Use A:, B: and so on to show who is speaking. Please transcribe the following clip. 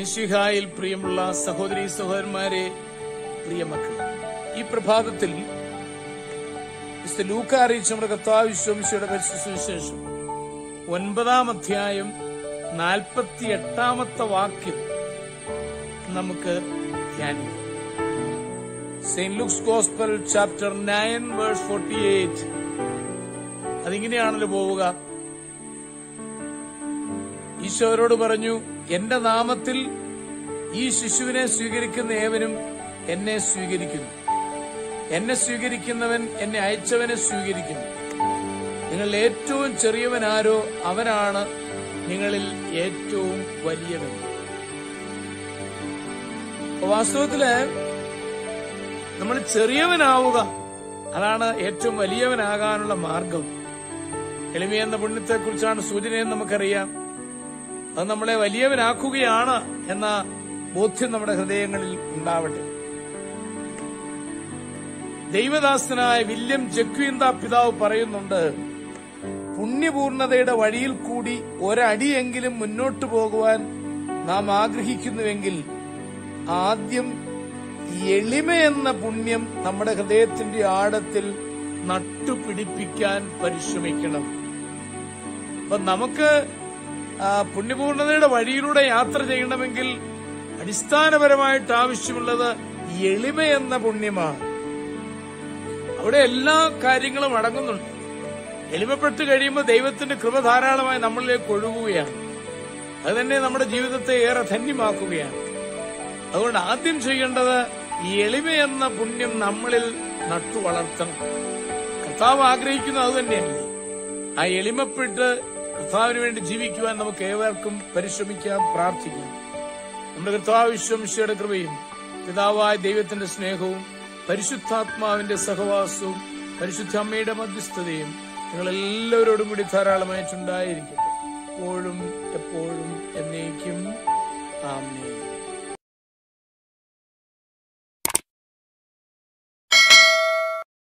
A: മിശിഹായിൽ പ്രിയമുള്ള സഹോദരി സഹോദരന്മാരെ പ്രിയ മക്കൾ ഈ പ്രഭാതത്തിൽ മിസ്റ്റർ ലൂക്ക അറിയിച്ച നമ്മുടെ കർത്താവ് വിശ്വമിശയുടെ പരിശുദ്ധ സുവിശേഷം ഒൻപതാം അധ്യായം നാൽപ്പത്തി എട്ടാമത്തെ വാക്യം നമുക്ക് ധ്യാനിക്കാം Saint Luke's gospel chapter nine verse forty eight അതിങ്ങനെയാണല്ലോ പോവുക ഈശോരോട് പറഞ്ഞു എന്റെ നാമത്തിൽ ഈ ശിശുവിനെ സ്വീകരിക്കുന്ന ഏവനും എന്നെ സ്വീകരിക്കുന്നു എന്നെ സ്വീകരിക്കുന്നവൻ എന്നെ അയച്ചവനെ സ്വീകരിക്കുന്നു നിങ്ങൾ ഏറ്റവും ചെറിയവനാരോ അവനാണ് നിങ്ങളിൽ ഏറ്റവും വലിയവൻ അപ്പൊ വാസ്തവത്തില് നമ്മൾ ചെറിയവനാവുക അതാണ് ഏറ്റവും വലിയവനാകാനുള്ള മാർഗം എളിമ എന്ന പുണ്യത്തെ കുറിച്ചാണ് സൂചനയെന്ന് നമുക്കറിയാം അത് നമ്മളെ വലിയവനാക്കുകയാണ് എന്ന ബോധ്യം നമ്മുടെ ഹൃദയങ്ങളിൽ ഉണ്ടാവട്ടെ ദൈവദാസനായ വില്യം ജക്വീന്ത പിതാവ് പറയുന്നുണ്ട് പുണ്യപൂർണതയുടെ വഴിയിൽ കൂടി ഒരടിയെങ്കിലും മുന്നോട്ടു പോകുവാൻ നാം ആഗ്രഹിക്കുന്നുവെങ്കിൽ ആദ്യം എളിമയെന്ന പുണ്യം നമ്മുടെ ഹൃദയത്തിന്റെ ആഴത്തിൽ നട്ടുപിടിപ്പിക്കാൻ പരിശ്രമിക്കണം അപ്പൊ നമുക്ക് ആ, പുണ്യപൂർണതയുടെ വഴിയിലൂടെ യാത്ര ചെയ്യണമെങ്കിൽ അടിസ്ഥാനപരമായിട്ട് ആവശ്യമുള്ളത് എളിമ എന്ന പുണ്യമാണ് അവിടെ എല്ലാ കാര്യങ്ങളും അടങ്ങുന്നുണ്ട് എളിമപ്പെട്ട് കഴിയുമ്പോൾ ദൈവത്തിന്റെ കൃപ ധാരാളമായി നമ്മളിലേക്ക് ഒഴുകുകയാണ് അത് തന്നെ നമ്മുടെ ജീവിതത്തെ ഏറെ ധന്യമാക്കുകയാണ് അതുകൊണ്ട് ആദ്യം ചെയ്യേണ്ടത് ഈ എളിമ എന്ന പുണ്യം നമ്മളിൽ നട്ടു വളർത്തണം കർത്താവ് ആഗ്രഹിക്കുന്നത് അത് തന്നെയല്ലേ ആ എളിമപ്പെട്ട് കർത്താവിന് വേണ്ടി ജീവിക്കുവാൻ നമുക്ക് ഏവർക്കും പരിശ്രമിക്കാം പ്രാർത്ഥിക്കാം നമ്മുടെ കർത്താവ് വിശ്വമിശയുടെ കൃപയും പിതാവായ ദൈവത്തിന്റെ സ്നേഹവും പരിശുദ്ധാത്മാവിന്റെ സഹവാസവും പരിശുദ്ധ അമ്മയുടെ മധ്യസ്ഥതയും നിങ്ങൾ എല്ലാവരോടും കൂടി ധാരാളമായിട്ടുണ്ടായിരിക്കട്ടെ എപ്പോഴും എപ്പോഴും എന്നേക്കും ആമേൻ